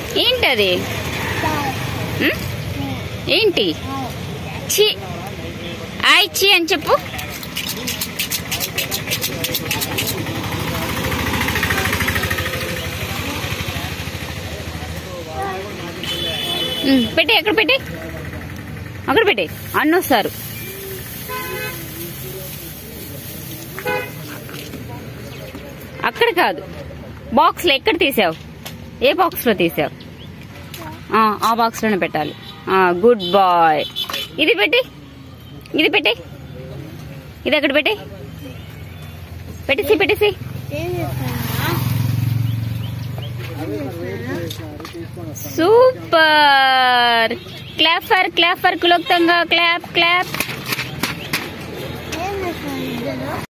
ఏంటది ఉమ్? ఏంటి చి ఐ చి అని చెప్పు ఉమ్, పెట్టే ఎక్కడ పెట్టే అక్కడ పెట్టే అన్నొస్తారు అక్కడ కాదు బాక్స్ లో ఎక్కడ తీసావు ఏ బాక్స్ లో తీసావు ఆ, ఆ బాక్స్ లోనే పెట్టాలి గుడ్ బాయ్ ఇది పెట్టి ఇది పెట్టి ఇది ఎక్కడ పెట్టి పెట్టేసి పెట్టేసి super clap for clap for కులోక్తంగా క్లాప్ క్లాప్